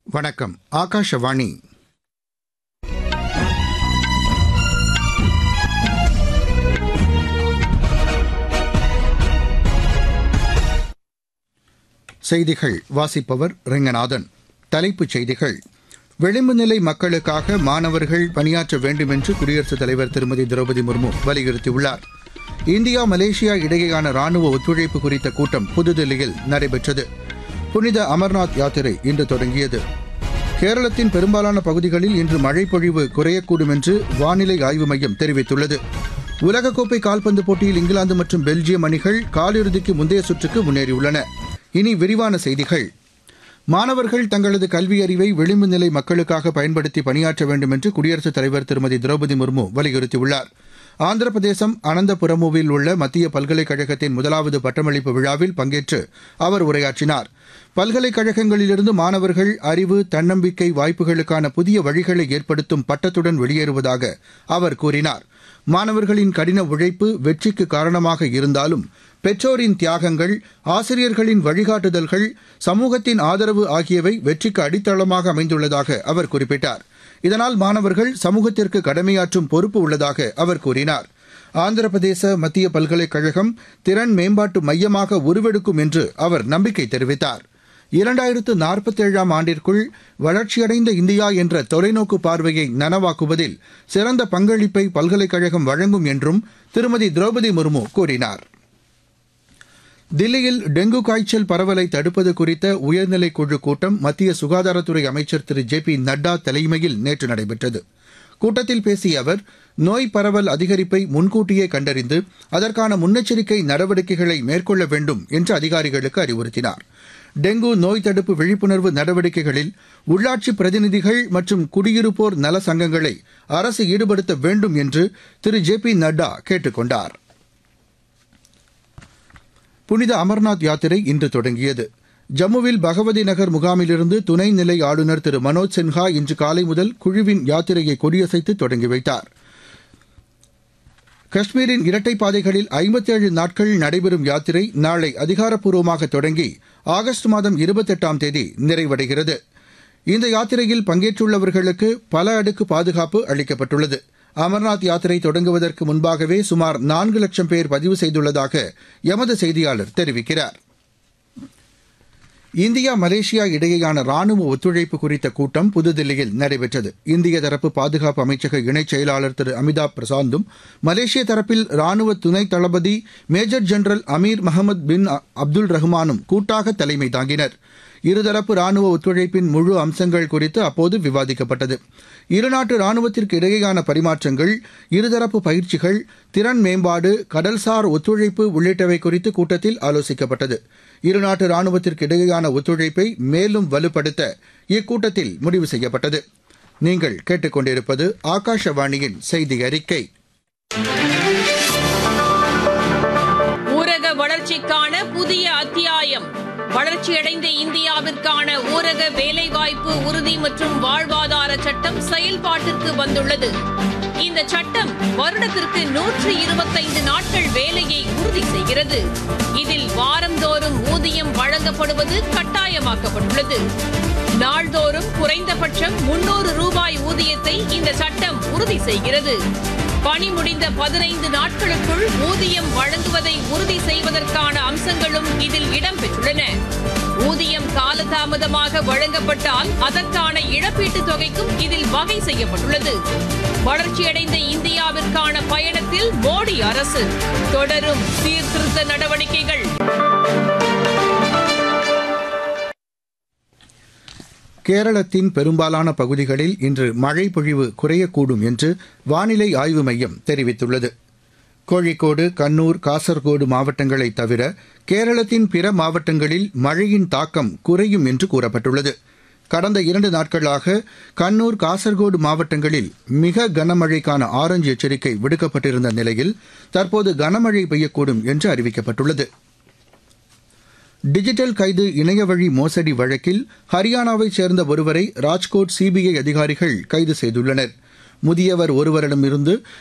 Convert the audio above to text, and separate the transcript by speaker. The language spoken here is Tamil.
Speaker 1: வணக்கம் ஆகாஷவாணி செய்திகள் வாசிப்பவர் ரெங்கநாதன் தலைப்புச் செய்திகள் விளிம்பு நிலை மக்களுக்காக மாணவர்கள் பணியாற்ற வேண்டும் என்று குடியரசுத் தலைவர் திருமதி திரௌபதி முர்மு வலியுறுத்தியுள்ளார் இந்தியா மலேசியா இடையேயான ராணுவ ஒத்துழைப்பு குறித்த கூட்டம் புதுதில்லியில் நடைபெற்றது புனித அமர்நாத் யாத்திரை இன்று தொடங்கியது கேரளத்தின் பெரும்பாலான பகுதிகளில் இன்று மழை பொழிவு குறையக்கூடும் என்று வானிலை ஆய்வு மையம் தெரிவித்துள்ளது உலகக்கோப்பை கால்பந்து போட்டியில் இங்கிலாந்து மற்றும் பெல்ஜியம் அணிகள் காலிறுதிக்கு முந்தைய சுற்றுக்கு முன்னேறியுள்ளன இனி விரிவான செய்திகள் மாணவர்கள் தங்களது கல்வி அறிவை விளிம்பு நிலை மக்களுக்காக பயன்படுத்தி பணியாற்ற வேண்டும் என்று குடியரசுத் தலைவர் திருமதி திரௌபதி முர்மு வலியுறுத்தியுள்ளார் ஆந்திர பிரதேசம் அனந்தபுரமுவில் உள்ள மத்திய பல்கலைக்கழகத்தின் முதலாவது பட்டமளிப்பு விழாவில் பங்கேற்று அவர் உரையாற்றினார் பல்கலைக்கழகங்களிலிருந்து மாணவர்கள் அறிவு தன்னம்பிக்கை வாய்ப்புகளுக்கான புதிய வழிகளை ஏற்படுத்தும் பட்டத்துடன் வெளியேறுவதாக அவர் கூறினார் மாணவர்களின் கடின உழைப்பு வெற்றிக்கு காரணமாக இருந்தாலும் பெற்றோரின் தியாகங்கள் ஆசிரியர்களின் வழிகாட்டுதல்கள் சமூகத்தின் ஆதரவு ஆகியவை வெற்றிக்கு அடித்தளமாக அமைந்துள்ளதாக அவர் குறிப்பிட்டார் இதனால் மாணவர்கள் சமூகத்திற்கு கடமையாற்றும் பொறுப்பு உள்ளதாக அவர் கூறினார் ஆந்திர பிரதேச மத்திய பல்கலைக்கழகம் திறன் மேம்பாட்டு மையமாக உருவெடுக்கும் என்று அவர் நம்பிக்கை தெரிவித்தார் இரண்டாயிரத்து நாற்பத்தேழாம் ஆண்டிற்குள் வளர்ச்சியடைந்த இந்தியா என்ற தொலைநோக்கு பார்வையை நனவாக்குவதில் சிறந்த பங்களிப்பை பல்கலைக்கழகம் வழங்கும் என்றும் திருமதி திரௌபதி முர்மு கூறினார் தில்லியில் டெங்கு காய்ச்சல் பரவலை தடுப்பது குறித்த உயர்நிலைக் குழு கூட்டம் மத்திய சுகாதாரத்துறை அமைச்சர் திரு ஜே பி நட்டா தலைமையில் நேற்று நடைபெற்றது கூட்டத்தில் பேசிய அவர் நோய் பரவல் அதிகரிப்பை முன்கூட்டியே கண்டறிந்து அதற்கான முன்னெச்சரிக்கை நடவடிக்கைகளை மேற்கொள்ள வேண்டும் என்று அதிகாரிகளுக்கு அறிவுறுத்தினார் டெங்கு நோய் தடுப்பு விழிப்புணர்வு நடவடிக்கைகளில் உள்ளாட்சி பிரதிநிதிகள் மற்றும் குடியிருப்போர் நல சங்கங்களை அரசு ஈடுபடுத்த வேண்டும் என்று திரு ஜே பி நட்டா கேட்டுக் கொண்டார் புனித அமர்நாத் யாத்திரை இன்று தொடங்கியது ஜம்முவில் பகவதி நகர் முகாமிலிருந்து துணைநிலை ஆளுநர் திரு மனோஜ் சின்ஹா இன்று காலை முதல் குழுவின் யாத்திரையை கொடியசைத்து தொடங்கி வைத்தார் காஷ்மீரின் இரட்டை பாதைகளில் ஐம்பத்தேழு நாட்கள் நடைபெறும் யாத்திரை நாளை அதிகாரப்பூர்வமாக தொடங்கி ஆகஸ்ட் மாதம் இருபத்தெட்டாம் தேதி நிறைவடைகிறது இந்த யாத்திரையில் பங்கேற்றுள்ளவர்களுக்கு பல அடுக்கு பாதுகாப்பு அளிக்கப்பட்டுள்ளது அமர்நாத் யாத்திரை தொடங்குவதற்கு முன்பாகவே சுமார் நான்கு லட்சம் பேர் பதிவு செய்துள்ளதாக எமது செய்தியாளர் தெரிவிக்கிறார் இந்தியா மலேசியா இடையேயான ராணுவ ஒத்துழைப்பு குறித்த கூட்டம் புதுதில்லியில் நடைபெற்றது இந்திய தரப்பு பாதுகாப்பு அமைச்சக இணைச் செயலாளர் திரு அமிதாப் பிரசாந்தும் மலேசிய தரப்பில் ராணுவ துணை தளபதி major general Amir Mohamed bin Abdul ரஹ்மானும் கூட்டாக தலைமை தாங்கினர் இருதரப்பு ராணுவ ஒத்துழைப்பின் முழு அம்சங்கள் குறித்து அப்போது விவாதிக்கப்பட்டது இருநாட்டு ராணுவத்திற்கு இடையேயான பரிமாற்றங்கள் இருதரப்பு பயிற்சிகள் திறன் மேம்பாடு கடல்சார் ஒத்துழைப்பு உள்ளிட்டவை குறித்து கூட்டத்தில் ஆலோசிக்கப்பட்டது இருநாட்டு ராணுவத்திற்கு இடையேயான ஒத்துழைப்பை மேலும் வலுப்படுத்த இக்கூட்டத்தில் முடிவு செய்யப்பட்டது நீங்கள் கேட்டுக்கொண்டிருப்பது ஆகாஷவாணியின் செய்தி அறிக்கை
Speaker 2: ஊரக வளர்ச்சிக்கான புதிய அத்தியாயம் வளர்ச்சியடைந்த இந்தியாவிற்கான ஊரக வேலைவாய்ப்பு உறுதி மற்றும் வாழ்வாதார சட்டம் செயல்பாட்டிற்கு வந்துள்ளது இந்த சட்டம் வருடத்திற்கு நூற்று இருபத்தைந்து நாட்கள் வேலையை உறுதி செய்கிறது இதில் வாரந்தோறும் ஊதியம் வழங்கப்படுவது கட்டாயமாக்கப்பட்டுள்ளது நாள்தோறும் குறைந்தபட்சம் முன்னூறு ரூபாய் ஊதியத்தை இந்த சட்டம் உறுதி செய்கிறது பணி முடிந்த பதினைந்து நாட்களுக்குள் ஊதியம் வழங்குவதை உறுதி செய்வதற்கான அம்சங்களும் இதில் இடம்பெற்றுள்ளன ஊதியம் காலதாமதமாக வழங்கப்பட்டால் அதற்கான இழப்பீட்டுத் தொகைக்கும் இதில் வகை செய்யப்பட்டுள்ளது வளர்ச்சியடைந்த இந்தியாவிற்கான பயணத்தில் மோடி அரசு தொடரும் சீர்திருத்த நடவடிக்கைகள்
Speaker 1: கேரளத்தின் பெரும்பாலான பகுதிகளில் இன்று மழை பொழிவு குறையக்கூடும் என்று வானிலை ஆய்வு மையம் தெரிவித்துள்ளது கோழிக்கோடு கண்ணூர் காசர்கோடு மாவட்டங்களை தவிர கேரளத்தின் பிற மாவட்டங்களில் மழையின் தாக்கம் குறையும் என்று கூறப்பட்டுள்ளது கடந்த இரண்டு நாட்களாக கண்ணூர் காசர்கோடு மாவட்டங்களில் மிக கனமழைக்கான ஆரஞ்சு எச்சரிக்கை விடுக்கப்பட்டிருந்த நிலையில் தற்போது கனமழை பெய்யக்கூடும் என்று அறிவிக்கப்பட்டுள்ளது டிஜிட்டல் கைது இணையவழி மோசடி வழக்கில் ஹரியானாவைச் சேர்ந்த ஒருவரை ராஜ்கோட் சிபிஐ அதிகாரிகள் கைது செய்துள்ளனர் முதியவர் ஒருவரிடமிருந்து